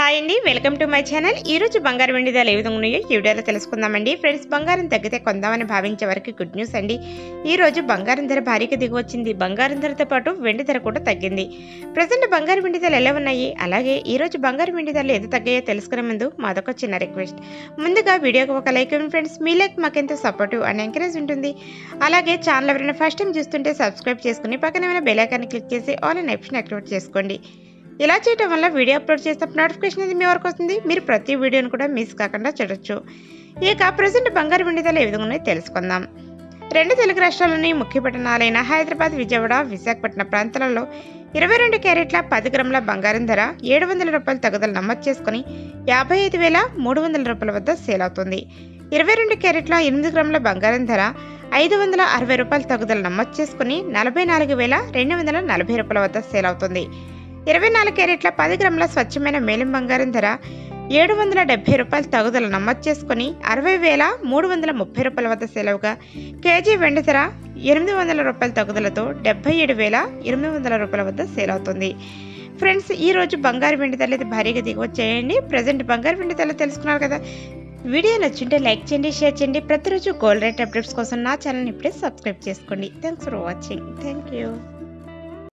hi అండి welcome to my channel ఈ రోజు బంగారం వెండి ధరలు ఏ విధంగా ఉన్నాయో ఈ వీడియోలో తెలుసుకుందామండి ఫ్రెండ్స్ బంగారం తగ్గితే కొందామని భావించే వరకు గుడ్ న్యూస్ అండి ఈ రోజు బంగారం ధర భారీగా దిగొచ్చింది బంగారం ధరతో పాటు వెండి ధర కూడా తగ్గింది ప్రజెంట్ బంగారం వెండి ధరలు ఎలా ఉన్నాయి అలాగే ఈ రోజు బంగారం వెండి ధరలు ఎంత తగ్గాయో తెలుసుకునే ముందు మాదొక చిన్న రిక్వెస్ట్ ముందుగా వీడియోకి ఒక లైక్ ఇవ్వండి ఫ్రెండ్స్ మీ లైక్ మాకెంతో సపోర్టివ్ అండ్ ఎంకరేజ్ ఉంటుంది అలాగే ఛానల్ ఎవరైనా ఫస్ట్ టైం చూస్తుంటే సబ్స్క్రైబ్ చేసుకుని పక్కన ఏమైనా బెల్ ఐకాన్ని క్లిక్ చేసి ఆల్ అనే ఆప్షన్ యాక్టివేట్ చేసుకోండి ఇలా చేయడం వల్ల వీడియో అప్లోడ్ చేసినప్పుడు నోటిఫికేషన్ అనేది మీ వరకు వస్తుంది మీరు ప్రతి వీడియోని కూడా మిస్ కాకుండా చూడొచ్చు ఇక ప్రజెంట్ బంగారు వెండి ధరలు ఏ విధంగా ఉన్నాయో తెలుసుకుందాం రెండు తెలుగు రాష్ట్రాల్లోని ముఖ్య పట్టణాలైన హైదరాబాద్ విజయవాడ విశాఖపట్నం ప్రాంతాలలో ఇరవై రెండు క్యారెట్ల పది గ్రాముల బంగారం ధర ఏడు వందల రూపాయల తగుదల నమోదు చేసుకుని యాభై ఐదు వేల మూడు వందల రూపాయల వద్ద సేల్ అవుతుంది ఇరవై రెండు క్యారెట్ల ఎనిమిది గ్రాముల బంగారం ధర ఐదు వందల అరవై రూపాయల తగుదల నమోదు చేసుకుని నలభై నాలుగు వేల రెండు వందల నలభై రూపాయల వద్ద సేల్ అవుతుంది ఇరవై నాలుగు క్యారెట్ల పది గ్రాముల స్వచ్ఛమైన మేలిం బంగారం ధర ఏడు వందల డెబ్బై రూపాయల తగుదల నమోదు చేసుకుని అరవై వేల మూడు వందల ముప్పై రూపాయల వద్ద సెలవుగా కేజీ వెండి ధర ఎనిమిది వందల రూపాయల తగుదలతో డెబ్బై ఏడు వేల ఎనిమిది వందల రూపాయల వద్ద సేల్ అవుతుంది ఫ్రెండ్స్ ఈ రోజు బంగారు వెండి ధరలు అయితే భారీగా దిగవచ్చేయండి ప్రజెంట్ బంగారు వెండి ధరలు తెలుసుకున్నారు కదా వీడియో నచ్చుంటే లైక్ చేయండి షేర్ చేయండి ప్రతిరోజు గోల్డ్ రేట్ అప్డేట్స్ కోసం నా ఛానల్ ఇప్పుడే సబ్స్క్రైబ్ చేసుకోండి thanks for watching thank you